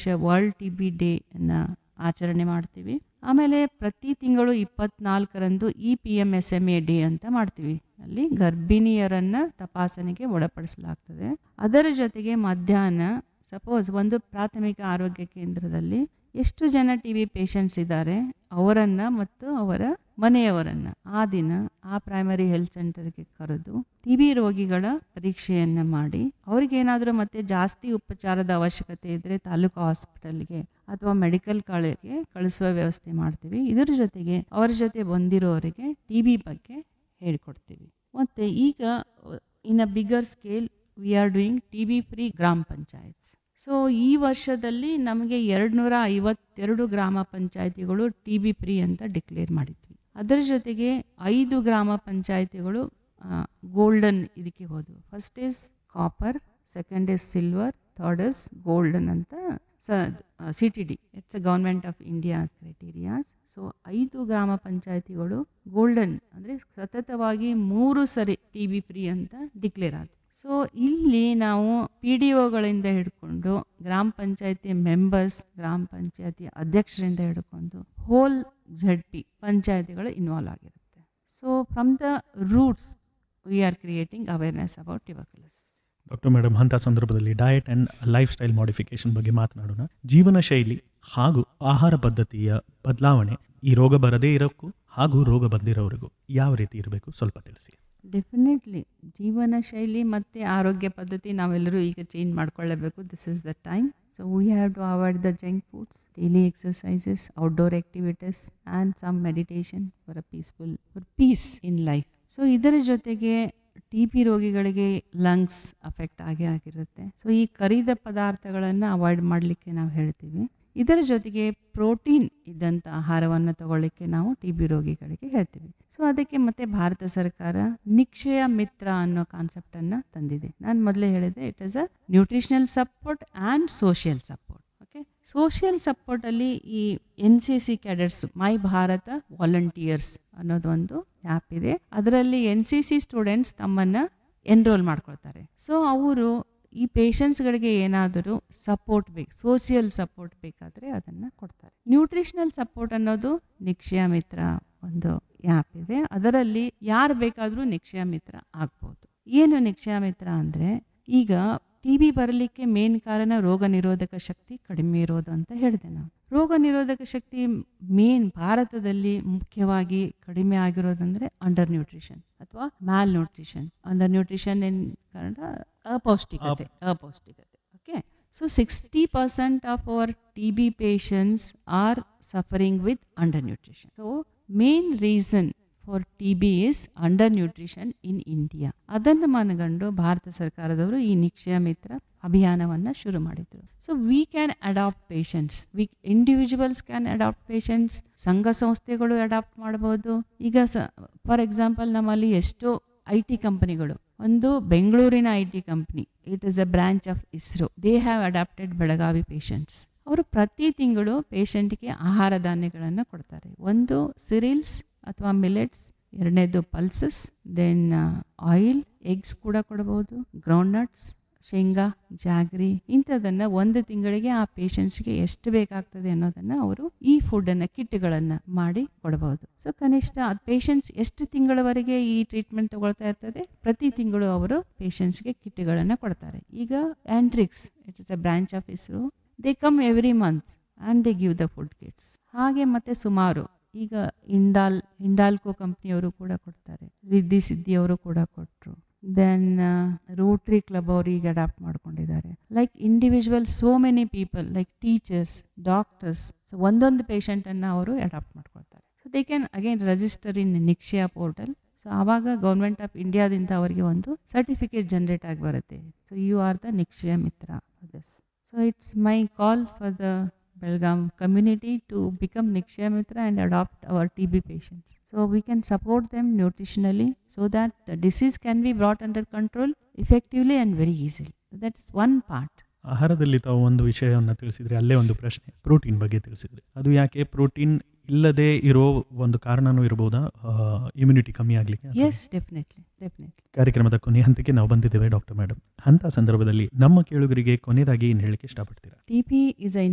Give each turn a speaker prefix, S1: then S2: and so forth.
S1: World T B day ಅನ್ನ ಆಚರಣೆ ಮಾಡ್ತೀವಿ ಆಮೇಲೆ ಪ್ರತಿ ತಿಂಗಳು ಇಪ್ಪತ್ನಾಲ್ಕರಂದು E P M S M A day ಅಂತ ಮಾಡ್ತೀವಿ ಅಲ್ಲಿ ಗರ್ಭಿಣಿಯರನ್ನ ತಪಾಸಣೆಗೆ ಒಳಪಡಿಸಲಾಗ್ತದೆ ಅದರ ಜೊತೆಗೆ ಮಧ್ಯಾಹ್ನ ಸಪೋಸ್ ಒಂದು ಪ್ರಾಥಮಿಕ ಆರೋಗ್ಯ ಕೇಂದ್ರದಲ್ಲಿ ಎಷ್ಟು ಜನ ಟಿ ಬಿ ಪೇಷಂಟ್ಸ್ ಇದ್ದಾರೆ ಅವರನ್ನ ಮತ್ತು ಅವರ ಮನೆಯವರನ್ನ ಆ ದಿನ ಆ ಪ್ರೈಮರಿ ಹೆಲ್ತ್ ಸೆಂಟರ್ಗೆ ಕರೆದು ಟಿ ಬಿ ರೋಗಿಗಳ ಪರೀಕ್ಷೆಯನ್ನ ಮಾಡಿ ಅವ್ರಿಗೇನಾದರೂ ಮತ್ತೆ ಜಾಸ್ತಿ ಉಪಚಾರದ ಅವಶ್ಯಕತೆ ಇದ್ದರೆ ತಾಲೂಕು ಹಾಸ್ಪಿಟಲ್ಗೆ ಅಥವಾ ಮೆಡಿಕಲ್ ಕಾಲೇಜ್ಗೆ ಕಳಿಸುವ ವ್ಯವಸ್ಥೆ ಮಾಡ್ತೀವಿ ಇದರ ಜೊತೆಗೆ ಅವರ ಜೊತೆ ಬಂದಿರೋರಿಗೆ ಟಿ ಬಿ ಬಗ್ಗೆ ಹೇಳ್ಕೊಡ್ತೀವಿ ಮತ್ತು ಈಗ in a bigger scale we are doing T B free ಗ್ರಾಮ ಪಂಚಾಯತ್ಸ್ ಸೊ ಈ ವರ್ಷದಲ್ಲಿ ನಮಗೆ ಎರಡುನೂರ ಐವತ್ತೆರಡು ಗ್ರಾಮ ಪಂಚಾಯತಿಗಳು ಟಿ ಬಿ ಫ್ರೀ ಅಂತ ಡಿಕ್ಲೇರ್ ಮಾಡಿದ್ವಿ ಅದರ ಜೊತೆಗೆ ಐದು ಗ್ರಾಮ ಪಂಚಾಯತಿಗಳು ಗೋಲ್ಡನ್ ಇದಕ್ಕೆ ಹೋದವು first is copper second is silver third is golden ಅಂತ C T D it's a government of India criterias so ಐದು ಗ್ರಾಮ ಪಂಚಾಯತಿಗಳು ಗೋಲ್ಡನ್ ಅಂದರೆ ಸತತವಾಗಿ ಮೂರು ಸರಿ ಟಿ ಬಿ ಫ್ರೀ ಅಂತ ಡಿಕ್ಲೇರ್ ಆದವು ಸೊ ಇಲ್ಲಿ ನಾವು ಪಿ ಡಿ ಒಗಳಿಂದ ಹಿಡ್ಕೊಂಡು ಗ್ರಾಮ ಪಂಚಾಯತಿ ಮೆಂಬರ್ಸ್ ಗ್ರಾಮ ಪಂಚಾಯತಿ ಅಧ್ಯಕ್ಷರಿಂದ ಹಿಡ್ಕೊಂಡು ಹೋಲ್ ಝಡ್ ಪಿ ಪಂಚಾಯತಿಗಳು ಇನ್ವಾಲ್ವ್ ಆಗಿರುತ್ತೆ so from the roots we are creating awareness about tuberculosis
S2: doctor madam ಅಂಥ ಸಂದರ್ಭದಲ್ಲಿ diet and lifestyle modification ಬಗ್ಗೆ ಮಾತನಾಡೋಣ ಜೀವನ ಶೈಲಿ ಹಾಗೂ ಆಹಾರ ಪದ್ಧತಿಯ ಬದಲಾವಣೆ ಈ ರೋಗ ಬರದೇ ಇರೋಕ್ಕೂ ಹಾಗೂ ರೋಗ ಬಂದಿರೋರಿಗೂ ಯಾವ ರೀತಿ ಇರಬೇಕು ಸ್ವಲ್ಪ ತಿಳಿಸಿ
S1: ಡೆಫಿನೆಟ್ಲಿ ಜೀವನ ಶೈಲಿ ಮತ್ತು ಆರೋಗ್ಯ ಪದ್ಧತಿ ನಾವೆಲ್ಲರೂ ಈಗ ಚೇಂಜ್ ಮಾಡ್ಕೊಳ್ಳೇಬೇಕು this is the time so we have to avoid the junk foods daily exercises outdoor activities and some meditation for a peaceful for peace in life so ಇದರ ಜೊತೆಗೆ ಟಿ ಬಿ ರೋಗಿಗಳಿಗೆ ಲಂಗ್ಸ್ ಅಫೆಕ್ಟ್ ಆಗೇ ಆಗಿರುತ್ತೆ so ಈ ಕರಿದ ಪದಾರ್ಥಗಳನ್ನು avoid ಮಾಡಲಿಕ್ಕೆ ನಾವು ಹೇಳ್ತೀವಿ ಇದರ ಜೊತೆಗೆ ಪ್ರೋಟೀನ್ ಇದ್ದಂಥ ಆಹಾರವನ್ನು ತಗೊಳ್ಳಿಕ್ಕೆ ನಾವು ಟಿ ಬಿ ರೋಗಿಗಳಿಗೆ ಹೇಳ್ತೀವಿ ಸೊ ಅದಕ್ಕೆ ಮತ್ತೆ ಭಾರತ ಸರ್ಕಾರ ನಿಕ್ಷಯ ಮಿತ್ರ ಅನ್ನೋ ಕಾನ್ಸೆಪ್ಟನ್ನು ತಂದಿದೆ ನಾನು ಮೊದಲೇ ಹೇಳಿದೆ it is a nutritional support and social support okay social ಸಪೋರ್ಟಲ್ಲಿ ಈ N C C cadets my Bharat volunteers ಅನ್ನೋದು ಒಂದು ಆ್ಯಪ್ ಇದೆ ಅದರಲ್ಲಿ ಎನ್ ಸಿ ಸಿ ಸ್ಟೂಡೆಂಟ್ಸ್ ತಮ್ಮನ್ನು ಎನ್ರೋಲ್ ಮಾಡ್ಕೊಳ್ತಾರೆ ಸೊ ಅವರು ಈ ಪೇಷಂಟ್ಸ್ಗಳಿಗೆ ಏನಾದರೂ ಸಪೋರ್ಟ್ ಬೇಕು ಸೋಷಿಯಲ್ ಸಪೋರ್ಟ್ ಬೇಕಾದರೆ ಅದನ್ನು ಕೊಡ್ತಾರೆ ನ್ಯೂಟ್ರಿಷನಲ್ ಸಪೋರ್ಟ್ ಅನ್ನೋದು ನಿಕ್ಷಯ ಮಿತ್ರ ಒಂದು ಆ್ಯಪ್ ಇದೆ ಅದರಲ್ಲಿ ಯಾರು ಬೇಕಾದರೂ ನಿಕ್ಷಯ ಮಿತ್ರ ಆಗ್ಬೋದು ಏನು ನಿಕ್ಷಯ ಮಿತ್ರ ಅಂದರೆ ಈಗ ಟಿ ಬಿ ಬರಲಿಕ್ಕೆ ಮೇನ್ ಕಾರಣ ರೋಗ ನಿರೋಧಕ ಶಕ್ತಿ ಕಡಿಮೆ ಇರೋದು ಅಂತ ಹೇಳಿದೆ ನಾವು ರೋಗ ನಿರೋಧಕ ಶಕ್ತಿ ಮೇನ್ ಭಾರತದಲ್ಲಿ ಮುಖ್ಯವಾಗಿ ಕಡಿಮೆ ಆಗಿರೋದಂದ್ರೆ ಅಂಡರ್ ನ್ಯೂಟ್ರಿಷನ್ ಅಥವಾ malnutrition undernutrition in Kannada ಅಪೌಷ್ಟಿಕತೆ ಅಪೌಷ್ಟಿಕತೆ okay so sixty percent of our T B patients are suffering with undernutrition so main reason for T B is undernutrition in India ಅದನ್ನು ಮನಗಂಡು ಭಾರತ ಸರ್ಕಾರದವರು ಈ ನಿಕ್ಷಯ ಮಿತ್ರ ಅಭಿಯಾನವನ್ನು ಶುರು ಮಾಡಿದರು so we can adopt patients we individuals can adopt patients ಸಂಘ ಸಂಸ್ಥೆಗಳು adapt ಮಾಡ್ಬೋದು ಈಗ ಸ ಫಾರ್ ಎಕ್ಸಾಂಪಲ್ ನಮ್ಮಲ್ಲಿ ಎಷ್ಟೋ ಐ ಟಿ ಕಂಪನಿಗಳು ಒಂದು ಬೆಂಗಳೂರಿನ I T company it is a branch of ISRO they have adopted Belagavi patients ಅವರು ಪ್ರತಿ ತಿಂಗಳು ಪೇಷಂಟ್ಗೆ ಆಹಾರ ಧಾನ್ಯಗಳನ್ನು ಕೊಡ್ತಾರೆ ಒಂದು ಸಿರಿಲ್ಸ್ ಅಥವಾ ಮಿಲೆಟ್ಸ್ ಎರಡನೇದು ಪಲ್ಸಸ್ ದೆನ್ ಆಯಿಲ್ ಎಗ್ಸ್ ಕೂಡ ಕೊಡ್ಬೋದು ಗ್ರೌಂಡ್ನಟ್ಸ್ ಶೇಂಗಾ ಜಾಗ್ರಿ ಇಂಥದನ್ನು ಒಂದು ತಿಂಗಳಿಗೆ ಆ ಪೇಷಂಟ್ಸ್ಗೆ ಎಷ್ಟು ಬೇಕಾಗ್ತದೆ ಅನ್ನೋದನ್ನು ಅವರು ಈ ಫುಡ್ಡನ್ನು ಕಿಟ್ಗಳನ್ನು ಮಾಡಿ ಕೊಡಬಹುದು ಸೊ ಕನಿಷ್ಠ ಪೇಷಂಟ್ಸ್ ಎಷ್ಟು ತಿಂಗಳವರೆಗೆ ಈ ಟ್ರೀಟ್ಮೆಂಟ್ ತಗೊಳ್ತಾ ಇರ್ತದೆ ಪ್ರತಿ ತಿಂಗಳು ಅವರು ಪೇಷಂಟ್ಸ್ಗೆ ಕಿಟ್ಗಳನ್ನು ಕೊಡ್ತಾರೆ ಈಗ Antrix it is a branch of ISRO they come every month and they give the food kits ಹಾಗೆ ಮತ್ತೆ ಸುಮಾರು ಈಗ ಇಂಡಾಲ್ ಇಂಡಾಲ್ಕೋ ಕಂಪ್ನಿಯವರು ಕೂಡ ಕೊಡ್ತಾರೆ ರಿದ್ದಿ ಸಿದ್ದಿಯವರು ಕೂಡ ಕೊಟ್ಟರು ದೆನ್ ರೋಟ್ರಿ ಕ್ಲಬ್ ಅವರು ಈಗ ಅಡಾಪ್ಟ್ ಮಾಡ್ಕೊಂಡಿದ್ದಾರೆ like individual so many people like teachers doctors so ಒಂದೊಂದು ಪೇಷಂಟನ್ನು ಅವರು ಅಡಾಪ್ಟ್ ಮಾಡ್ಕೊಳ್ತಾರೆ so they can again register in Nikshay portal so ಆವಾಗ ಗೌರ್ಮೆಂಟ್ ಆಫ್ ಇಂಡಿಯಾದಿಂದ ಅವರಿಗೆ ಒಂದು ಸರ್ಟಿಫಿಕೇಟ್ ಜನರೇಟ್ ಆಗಿ ಬರುತ್ತೆ so you are the Nikshay Mitra this so it's my call for the Belgaum community to become Nikshaya Mitra and adopt our TB patients. So we can support them nutritionally so that the disease can be brought under control effectively and very easily. That's one part.
S2: ಆಹಾರದಲ್ಲಿ ತಾವು ಒಂದು ವಿಷಯವನ್ನು ತಿಳಿಸಿದ್ರೆ ಅಲ್ಲೇ ಒಂದು ಪ್ರಶ್ನೆ protein ಬಗ್ಗೆ ತಿಳಿಸಿದ್ರಿ ಅದು ಯಾಕೆ ಪ್ರೋಟೀನ್ ಇಲ್ಲದೆ ಇರೋ ಒಂದು ಕಾರಣನೂ ಇರಬಹುದಾ ಇಮ್ಯುನಿಟಿ ಕಮ್ಮಿ ಆಗಲಿಕ್ಕೆ
S1: Yes, definitely, definitely.
S2: ಕಾರ್ಯಕ್ರಮದ ಕೊನೆ ಹಂತಕ್ಕೆ ನಾವು ಬಂದಿದ್ದೇವೆ ಡಾಕ್ಟರ್ ಮೇಡಮ್ ಅಂಥ ಸಂದರ್ಭದಲ್ಲಿ ನಮ್ಮ ಕೇಳುಗರಿಗೆ ಕೊನೆಯದಾಗಿ ಏನು ಹೇಳಲಿಕ್ಕೆ ಇಷ್ಟಪಡ್ತೀರಾ
S1: TB is an